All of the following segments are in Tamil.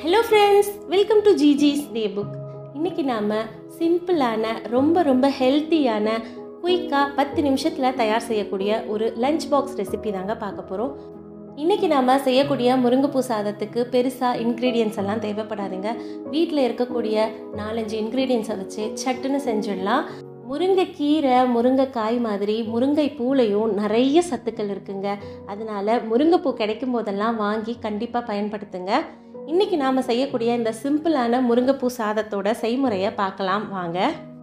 hello friends welcome to Jiji's day book இன்றைக்கி நாம் சிம்பிளான ரொம்ப ரொம்ப ஹெல்த்தியான குயிக்காக பத்து நிமிஷத்தில் தயார் செய்யக்கூடிய ஒரு லஞ்ச் பாக்ஸ் ரெசிபி தாங்க பார்க்க போகிறோம் இன்றைக்கி நாம் செய்யக்கூடிய முருங்கைப்பூ சாதத்துக்கு பெருசாக இன்க்ரீடியன்ஸ் எல்லாம் தேவைப்படாதுங்க வீட்டில் இருக்கக்கூடிய நாலஞ்சு இன்க்ரீடியன்ஸை வச்சு சட்டுன்னு செஞ்சிடலாம் முருங்கைக்கீரை முருங்கைக்காய் மாதிரி முருங்கை பூலையும் நிறைய சத்துக்கள் இருக்குங்க அதனால முருங்கைப்பூ கிடைக்கும் போதெல்லாம் வாங்கி கண்டிப்பாக பயன்படுத்துங்க இன்றைக்கி நாம் செய்யக்கூடிய இந்த சிம்பிளான முருங்கைப்பூ சாதத்தோட செய்முறையை பார்க்கலாம் வாங்க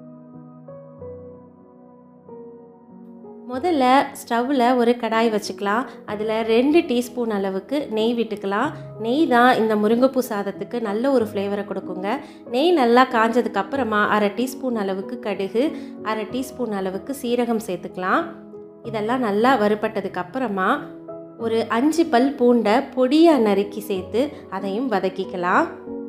முதல்ல ஸ்டவ்வில் ஒரு கடாய் வச்சுக்கலாம் அதில் ரெண்டு டீஸ்பூன் அளவுக்கு நெய் விட்டுக்கலாம் நெய் தான் இந்த முருங்கைப்பூ சாதத்துக்கு நல்ல ஒரு ஃப்ளேவரை கொடுக்குங்க நெய் நல்லா காஞ்சதுக்கு அப்புறமா அரை டீஸ்பூன் அளவுக்கு கடுகு அரை டீஸ்பூன் அளவுக்கு சீரகம் சேர்த்துக்கலாம் இதெல்லாம் நல்லா வறுபட்டதுக்கு அப்புறமா ஒரு அஞ்சு பல் பூண்டை பொடியாக நறுக்கி சேர்த்து அதையும் வதக்கிக்கலாம்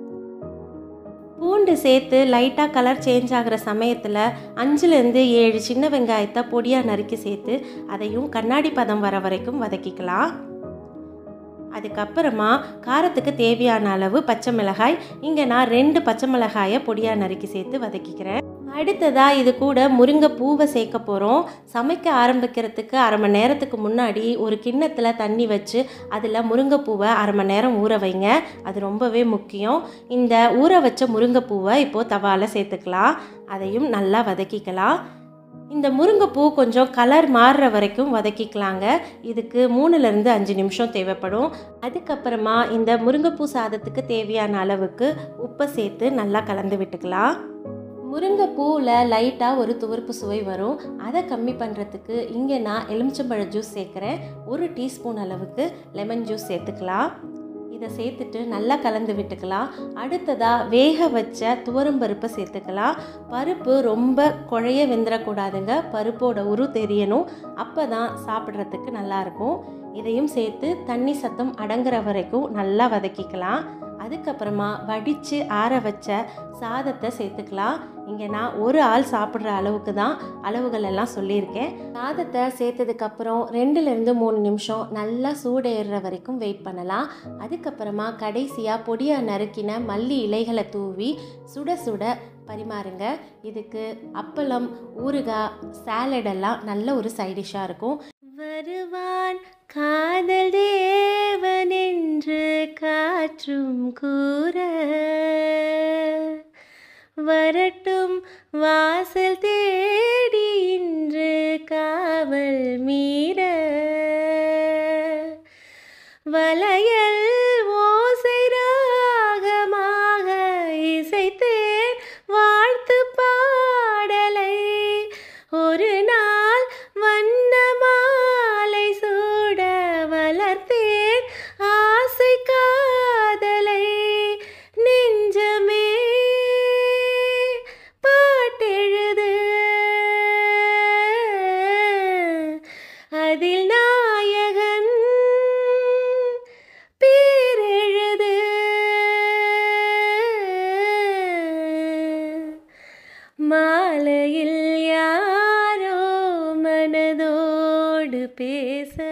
பூண்டு சேர்த்து லைட்டாக கலர் சேஞ்ச் ஆகிற சமயத்தில் அஞ்சுலேருந்து ஏழு சின்ன வெங்காயத்தை பொடியாக நறுக்கி சேர்த்து அதையும் கண்ணாடி பதம் வர வரைக்கும் வதக்கிக்கலாம் அதுக்கப்புறமா காரத்துக்கு தேவையான அளவு பச்சை மிளகாய் இங்கே நான் ரெண்டு பச்சை மிளகாயை பொடியாக நறுக்கி சேர்த்து வதக்கிக்கிறேன் அடுத்ததாக இது கூட முருங்கை பூவை சேர்க்க போகிறோம் சமைக்க ஆரம்பிக்கிறதுக்கு அரை மணி நேரத்துக்கு முன்னாடி ஒரு கிண்ணத்தில் தண்ணி வச்சு அதில் முருங்கைப்பூவை அரை மணி நேரம் ஊற வைங்க அது ரொம்பவே முக்கியம் இந்த ஊற வச்ச முருங்கைப்பூவை இப்போது தவாவில் சேர்த்துக்கலாம் அதையும் நல்லா வதக்கிக்கலாம் இந்த முருங்கைப்பூ கொஞ்சம் கலர் மாறுற வரைக்கும் வதக்கிக்கலாங்க இதுக்கு மூணுலேருந்து அஞ்சு நிமிஷம் தேவைப்படும் அதுக்கப்புறமா இந்த முருங்கைப்பூ சாதத்துக்கு தேவையான அளவுக்கு உப்பை சேர்த்து நல்லா கலந்து விட்டுக்கலாம் முருங்கைப்பூவில் லைட்டாக ஒரு துவர்ப்பு சுவை வரும் அதை கம்மி பண்ணுறதுக்கு இங்கே நான் எலுமிச்சம்பழ ஜூஸ் சேர்க்குறேன் ஒரு டீஸ்பூன் அளவுக்கு லெமன் ஜூஸ் சேர்த்துக்கலாம் இதை சேர்த்துட்டு நல்லா கலந்து விட்டுக்கலாம் அடுத்ததாக வேக வச்ச துவரம்பருப்பை சேர்த்துக்கலாம் பருப்பு ரொம்ப குழைய வெந்துடக்கூடாதுங்க பருப்போட உரு தெரியணும் அப்போ தான் சாப்பிட்றதுக்கு நல்லாயிருக்கும் இதையும் சேர்த்து தண்ணி சத்தம் அடங்குற வரைக்கும் நல்லா வதக்கிக்கலாம் அதுக்கப்புறமா வடித்து ஆற வச்ச சாதத்தை சேர்த்துக்கலாம் இங்கே நான் ஒரு ஆள் சாப்பிட்ற அளவுக்கு தான் அளவுகள் எல்லாம் சொல்லியிருக்கேன் சாதத்தை சேர்த்ததுக்கப்புறம் ரெண்டுலேருந்து மூணு நிமிஷம் நல்லா சூடேறுற வரைக்கும் வெயிட் பண்ணலாம் அதுக்கப்புறமா கடைசியாக பொடியாக நறுக்கின மல்லி இலைகளை தூவி சுட சுட பரிமாறுங்க இதுக்கு அப்பளம் ஊறுகாய் சாலடெல்லாம் நல்ல ஒரு சைடிஷாக இருக்கும் வருவான் காதல் தேவன் என்று காற்றும் கூற வரட்டும் வாசல் தேடி இன்று காவல் மீற வளையல் ஓசை ராகமாக இசைத்தேன் வாழ்த்து பாடலை ஒரு நாள் வண்ண மாலை சூட வளர்த்தேன் ஆசை காதலை நெஞ்சமே பாட்டெழுது அதில் நாயகன் பேரெழுது மாலையில் யாரோ மனதோடு பேச